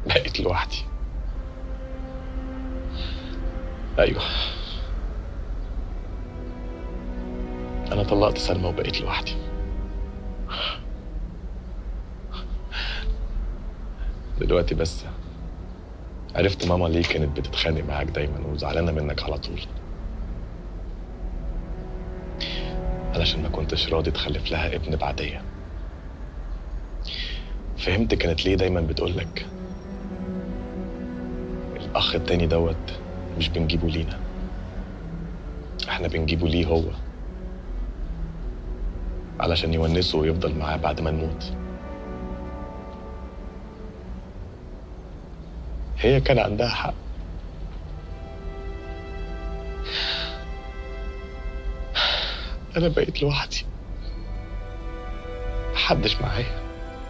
بقيت لوحدي ايوه انا طلقت سلمى وبقيت لوحدي دلوقتي بس عرفت ماما ليه كانت بتتخانق معاك دايما وزعلانه منك على طول علشان ما كنتش راضي تخلف لها ابن بعديه فهمت كانت ليه دايما بتقولك الاخ التاني دوت مش بنجيبه لينا احنا بنجيبه ليه هو علشان يونسه ويفضل معاه بعد ما نموت هي كان عندها حق انا بقيت لوحدي محدش معايا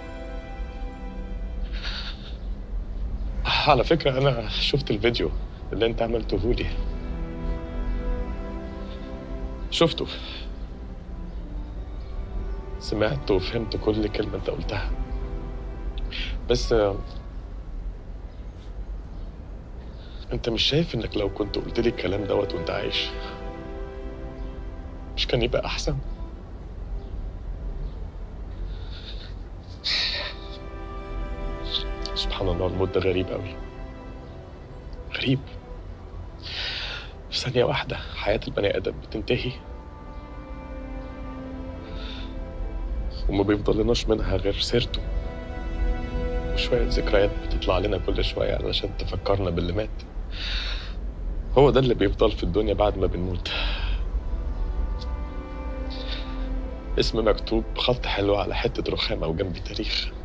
على فكرة أنا شفت الفيديو اللي أنت عملته لي شفته سمعت وفهمت كل كلمة أنت قلتها بس آه، أنت مش شايف إنك لو كنت قلت لي الكلام دوت وأنت عايش مش كان يبقى أحسن؟ سبحان الله الموت ده غريب قوي غريب في ثانية واحدة حياة البني آدم بتنتهي وما بيفضلناش منها غير سيرته وشوية ذكريات بتطلع لنا كل شوية علشان تفكرنا باللي مات هو ده اللي بيفضل في الدنيا بعد ما بنموت اسم مكتوب بخط حلو على حتة رخامة وجنبي تاريخ